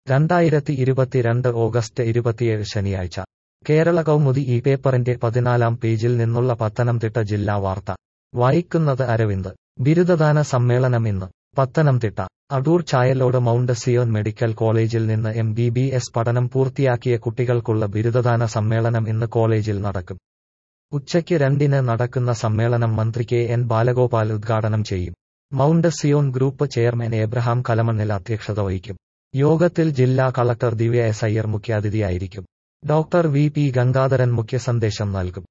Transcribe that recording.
രണ്ടായിരത്തി ഇരുപത്തിരണ്ട് ഓഗസ്റ്റ് ഇരുപത്തിയേഴ് ശനിയാഴ്ച കേരള കൗമുദി ഈ പേപ്പറിന്റെ പതിനാലാം പേജിൽ നിന്നുള്ള പത്തനംതിട്ട ജില്ലാ വാർത്ത വായിക്കുന്നത് അരവിന്ദ് ബിരുദദാന സമ്മേളനം ഇന്ന് Pathanamthitta Adoor Chayalode Mount Zion medical കോളേജിൽ നിന്ന് എം ബി ബി എസ് പഠനം പൂർത്തിയാക്കിയ കുട്ടികൾക്കുള്ള ബിരുദദാന സമ്മേളനം ഇന്ന് കോളേജിൽ നടക്കും ഉച്ചയ്ക്ക് രണ്ടിന് നടക്കുന്ന സമ്മേളനം മന്ത്രി കെ എൻ ബാലഗോപാൽ ഉദ്ഘാടനം ചെയ്യും Mount Zion group chairman Abraham Kalamannil അധ്യക്ഷത വഹിക്കും യോഗത്തിൽ ജില്ലാ കളക്ടർ ദിവ്യ എസ് അയ്യർ മുഖ്യാതിഥിയായിരിക്കും ഡോക്ടർ വി പി ഗംഗാധരൻ മുഖ്യസന്ദേശം നൽകും